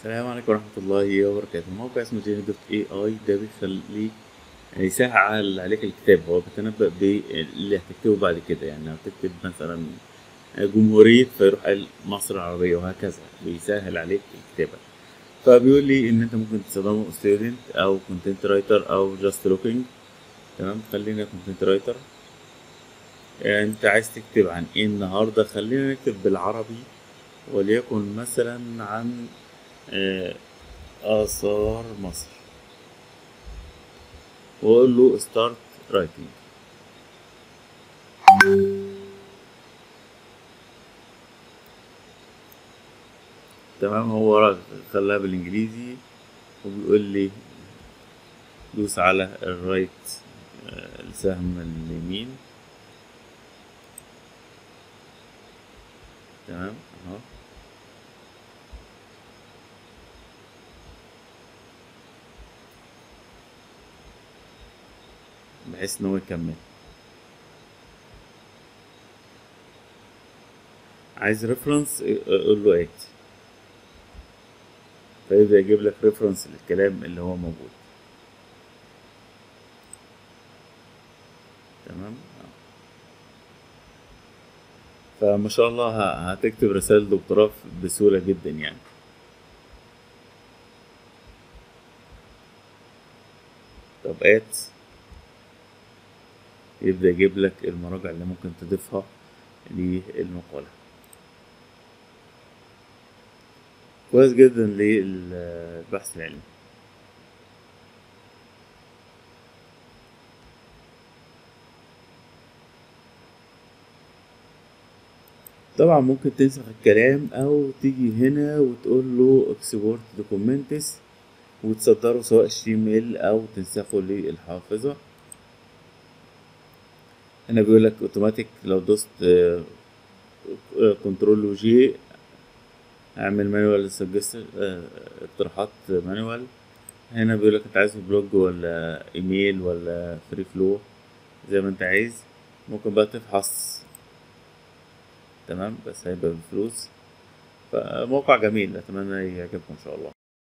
السلام عليكم ورحمة الله وبركاته موقع اسمه جيني دوت اي اي ده بيخليك يسهل عليك الكتاب هو بيتنبأ باللي هتكتبه بعد كده يعني هتكتب مثلا جمهورية فيروح قال مصر العربية وهكذا بيسهل عليك الكتابة فبيقول لي ان انت ممكن تستخدمه ستودنت او كونتنت رايتر او جاست لوكينج تمام خلينا كونتنت رايتر انت عايز تكتب عن ايه النهاردة خلينا نكتب بالعربي وليكن مثلا عن آه، آثار مصر وأقول له start writing تمام هو را- خلاها بالإنجليزي وبيقول لي دوس على الرايت آه، السهم اليمين تمام اهو بحيث ان هو يكمل عايز ريفرنس قول له ات فيبدأ يجيب لك ريفرنس للكلام اللي هو موجود تمام آه. فما شاء الله ه- هتكتب رسائل دكتوراه بسهولة جدا يعني طب ات يبدأ يجيب لك المراجع اللي ممكن تضيفها للمقالة كويس جدا للبحث العلمي طبعا ممكن تنسخ الكلام او تيجي هنا وتقول له اكسبورت دوكيومنتس وتصدره سواء ال او تنسخه للحافظة هنا بيقول لك اوتوماتيك لو دوست كنترول وجي اعمل مانوال سجست اقتراحات مانوال هنا بيقول لك انت عايزه بلوج ولا ايميل ولا فري فلو زي ما انت عايز ممكن بقى تفحص تمام بس هيبقى بفلوس فموقع جميل اتمنى يعجبكم ان شاء الله